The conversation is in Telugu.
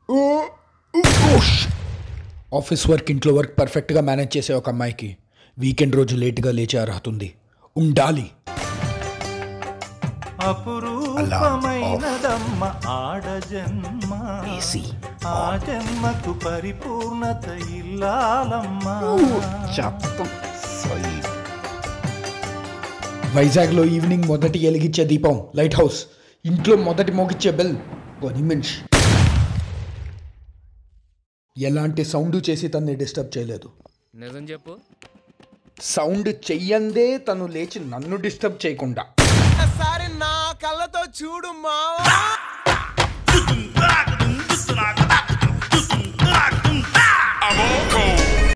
ఆఫీస్ వర్క్ ఇంట్లో వర్క్ పర్ఫెక్ట్గా మేనేజ్ చేసే ఒక అమ్మాయికి వీకెండ్ రోజు లేటుగా లేచే అర్హత ఉంది ఉండాలి అపురూపమైనదమ్మ ఆడ జన్మ ఏసీ ఆ జన్మకు పరిపూర్ణత ఇల్లాలమ్మా వైజాగ్లో ఈవినింగ్ మొదటి ఎలిగించే దీపం లైట్ హౌస్ ఇంట్లో మొదటి మోగిచ్చే బెల్ కొని మనిషి ఎలాంటి సౌండ్ చేసి తన్ని డిస్టర్బ్ చేయలేదు నిజం చెప్పు సౌండ్ చెయ్యందే తను లేచి నన్ను డిస్టర్బ్ చేయకుండా ఒకసారి నా కళ్ళతో చూడు మావా